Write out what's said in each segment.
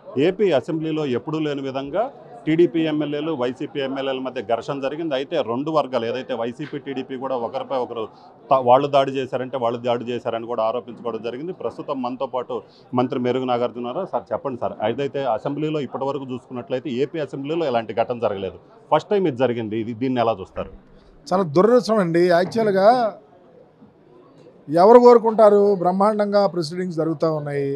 AP అసెంబ్లీలో ఎప్పుడూ లేని విధంగా టీడీపీ ఎమ్మెల్యేలు వైసీపీ ఎమ్మెల్యేల మధ్య ఘర్షణ జరిగింది అయితే రెండు వర్గాలు ఏదైతే వైసీపీ టీడీపీ కూడా ఒకరిపై ఒకరు త- వాళ్ళు దాడి చేశారంటే వాళ్ళు దాడి చేశారని కూడా ఆరోపించుకోవడం జరిగింది ప్రస్తుతం మనతో పాటు మంత్రి మెరుగు నాగార్జునారా సార్ చెప్పండి సార్ ఏదైతే అసెంబ్లీలో ఇప్పటివరకు చూసుకున్నట్లయితే ఏపీ అసెంబ్లీలో ఎలాంటి ఘటన జరగలేదు ఫస్ట్ టైం ఇది జరిగింది ఇది దీన్ని ఎలా చూస్తారు చాలా దురదృష్టం అండి యాక్చువల్గా ఎవరు కోరుకుంటారు బ్రహ్మాండంగా ప్రొసీడింగ్స్ జరుగుతూ ఉన్నాయి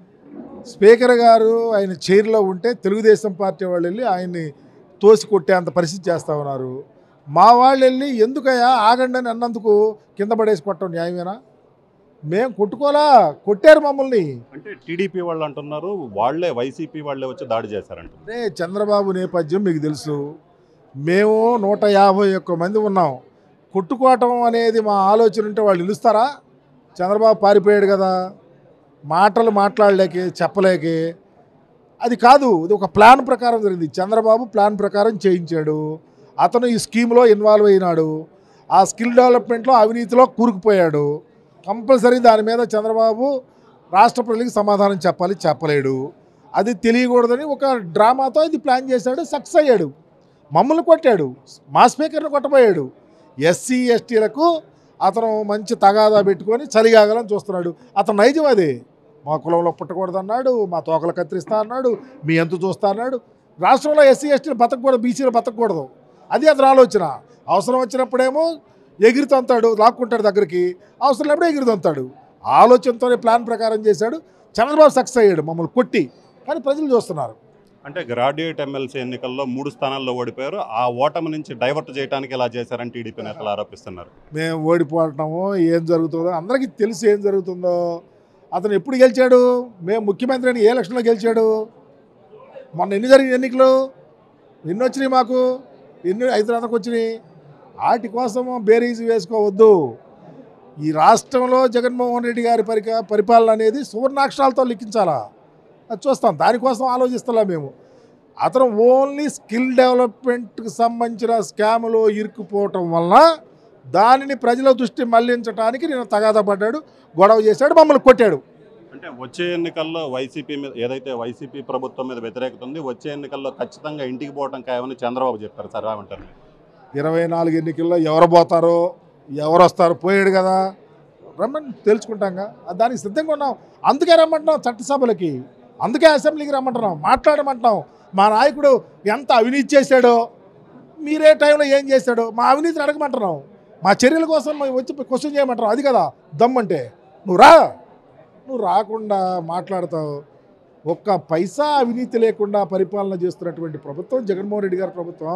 స్పీకర్ గారు ఆయన చైర్లో ఉంటే తెలుగుదేశం పార్టీ వాళ్ళు వెళ్ళి ఆయన్ని తోసి కొట్టేంత పరిస్థితి చేస్తూ ఉన్నారు మా వాళ్ళు వెళ్ళి ఎందుకయ్యా ఆగండి అని అన్నందుకు కింద పడేసి కొట్టడం న్యాయమేనా మేము కొట్టుకోలా కొట్టారు మమ్మల్ని అంటే టీడీపీ వాళ్ళు అంటున్నారు వాళ్ళే వైసీపీ వాళ్ళే వచ్చి దాడి చేశారంట అంటే చంద్రబాబు నేపథ్యం మీకు తెలుసు మేము నూట యాభై ఒక్క మంది ఉన్నాం కొట్టుకోవటం అనేది మా ఆలోచన ఉంటే వాళ్ళు నిలుస్తారా చంద్రబాబు పారిపోయాడు కదా మాటలు మాట్లాడలేకే చెప్పలేకే అది కాదు ఇది ఒక ప్లాన్ ప్రకారం జరిగింది చంద్రబాబు ప్లాన్ ప్రకారం చేయించాడు అతను ఈ స్కీమ్లో ఇన్వాల్వ్ అయినాడు ఆ స్కిల్ డెవలప్మెంట్లో అవినీతిలో కూరుకుపోయాడు కంపల్సరీ దాని మీద చంద్రబాబు రాష్ట్ర ప్రజలకు సమాధానం చెప్పాలి చెప్పలేడు అది తెలియకూడదని ఒక డ్రామాతో ఇది ప్లాన్ చేశాడు సక్సెస్ అయ్యాడు మమ్మల్ని కొట్టాడు మా స్పీకర్ని కొట్టబోయాడు ఎస్సీ ఎస్టీలకు అతను మంచి తగాదా పెట్టుకొని చలిగాగలని చూస్తున్నాడు అతను నైజం అదే మా కులంలో పుట్టకూడదు అన్నాడు మా తోకలు కత్తిరిస్తా అన్నాడు మీ ఎంత చూస్తా అన్నాడు రాష్ట్రంలో ఎస్సీ ఎస్టీలు బతకూడదు బీసీలు బతకూడదు అది అతని ఆలోచన అవసరం వచ్చినప్పుడేమో ఎగిరితొంతాడు లాక్కుంటాడు దగ్గరికి అవసరం లేనప్పుడు ఎగిరితొంతాడు ఆలోచనతోనే ప్లాన్ ప్రకారం చేశాడు చంద్రబాబు సక్సెస్ అయ్యాడు మమ్మల్ని కొట్టి కానీ ప్రజలు చూస్తున్నారు అంటే గ్రాడ్యుయేట్ ఎమ్మెల్సీ ఎన్నికల్లో మూడు స్థానాల్లో ఓడిపోయారు ఆ ఓటమి నుంచి డైవర్ట్ చేయడానికి ఇలా చేశారని టీడీపీ నేతలు ఆరోపిస్తున్నారు మేము ఓడిపోవటము ఏం జరుగుతుందో అందరికీ తెలిసి ఏం జరుగుతుందో అతను ఎప్పుడు గెలిచాడు మేము ముఖ్యమంత్రి అని ఏ ఎలక్షన్లో గెలిచాడు మొన్న ఎన్ని జరిగిన ఎన్నికలు ఎన్ని వచ్చినాయి మాకు ఎన్ని ఐదు వందలకు వచ్చినాయి వాటి కోసము బేరీజ్ వేసుకోవద్దు ఈ రాష్ట్రంలో జగన్మోహన్ రెడ్డి గారి పరిక పరిపాలన అనేది సువర్ణాక్షరాలతో లిఖించాలా అది చూస్తాం దానికోసం ఆలోచిస్తలే మేము అతను ఓన్లీ స్కిల్ డెవలప్మెంట్కి సంబంధించిన స్కాములో ఇరుక్కుపోవటం వలన దానిని ప్రజల దృష్టి మళ్లించడానికి నేను తగాదా పడ్డాడు గొడవ చేశాడు మమ్మల్ని కొట్టాడు అంటే వచ్చే ఎన్నికల్లో వైసీపీ మీద ఏదైతే వైసీపీ ప్రభుత్వం మీద వ్యతిరేకత ఉంది వచ్చే ఎన్నికల్లో ఖచ్చితంగా ఇంటికి పోవడం ఖాయమని చంద్రబాబు చెప్పారు సార్ ఏమంటారు మీరు? ఇరవై నాలుగు ఎన్నికల్లో ఎవరు పోతారో ఎవరు వస్తారో పోయాడు కదా రమ్మని తెలుసుకుంటాంగా దానికి సిద్ధంగా ఉన్నాం అందుకే రమ్మంటున్నాం చట్టసభలకి అందుకే అసెంబ్లీకి రమ్మంటున్నాం మాట్లాడమంటున్నాం మా నాయకుడు ఎంత అవినీతి చేశాడో మీరే టైంలో ఏం చేశాడో మా అవినీతిని అడగమంటున్నాం మా చర్యల కోసం మేము వచ్చి క్వశ్చన్ చేయమంటున్నాం అది కదా దమ్మంటే నువ్వు రా నువ్వు రాకుండా మాట్లాడతావు ఒక్క పైసా అవినీతి లేకుండా పరిపాలన చేస్తున్నటువంటి ప్రభుత్వం జగన్మోహన్ రెడ్డి గారి ప్రభుత్వం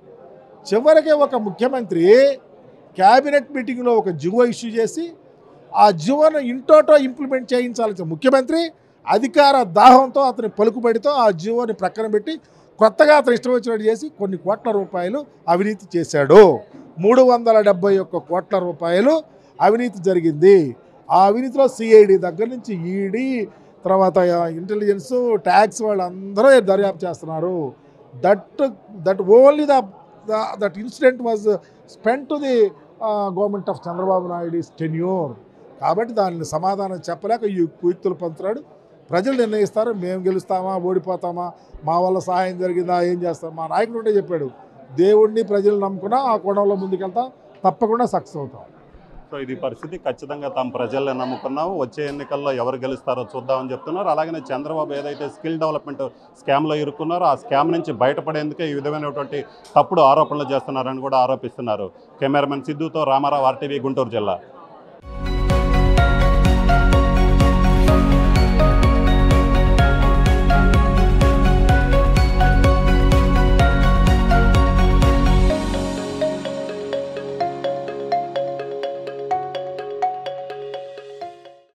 చివరికి ఒక ముఖ్యమంత్రి క్యాబినెట్ మీటింగ్లో ఒక జివో ఇష్యూ చేసి ఆ జివోను ఇంటోటో ఇంప్లిమెంట్ చేయించాల్సిన ముఖ్యమంత్రి అధికార దాహంతో అతని పలుకుబడితో ఆ జివోని ప్రక్కన పెట్టి కొత్తగా అతను ఇష్టం వచ్చినట్టు చేసి కొన్ని కోట్ల రూపాయలు అవినీతి చేశాడు మూడు వందల డెబ్బై ఒక్క కోట్ల రూపాయలు అవినీతి జరిగింది ఆ అవినీతిలో సిఐడి దగ్గర నుంచి ఈడీ తర్వాత ఇంటెలిజెన్స్ ట్యాక్స్ వాళ్ళందరూ దర్యాప్తు చేస్తున్నారు that that only the that incident was spend to the government of Chandrababu Naidu is tenure కాబట్టి దానిని సమాధానం చెప్పలేక ఈ కుయుక్తులు పంచుతాడు ప్రజలు నిర్ణయిస్తారు మేము గెలుస్తామా ఓడిపోతామా మా వల్ల సహాయం జరిగిందా ఏం చేస్తాం మా నాయకుడు ఉంటే చెప్పాడు దేవుడిని ప్రజలు నమ్ముకున్నా ఆ కోణంలో ముందుకెళ్తాం తప్పకుండా సక్సెస్ అవుతాం సో ఇది పరిస్థితి ఖచ్చితంగా తాము ప్రజల్ని నమ్ముకున్నాము వచ్చే ఎన్నికల్లో ఎవరు గెలుస్తారో చూద్దామని చెప్తున్నారు అలాగనే చంద్రబాబు ఏదైతే స్కిల్ డెవలప్మెంట్ స్కామ్లో ఇరుక్కున్నారో ఆ స్కామ్ నుంచి బయటపడేందుకే ఈ విధమైనటువంటి తప్పుడు ఆరోపణలు చేస్తున్నారని కూడా ఆరోపిస్తున్నారు కెమెరామెన్ సిద్ధుతో రామారావు ఆర్టీవీ గుంటూరు జిల్లా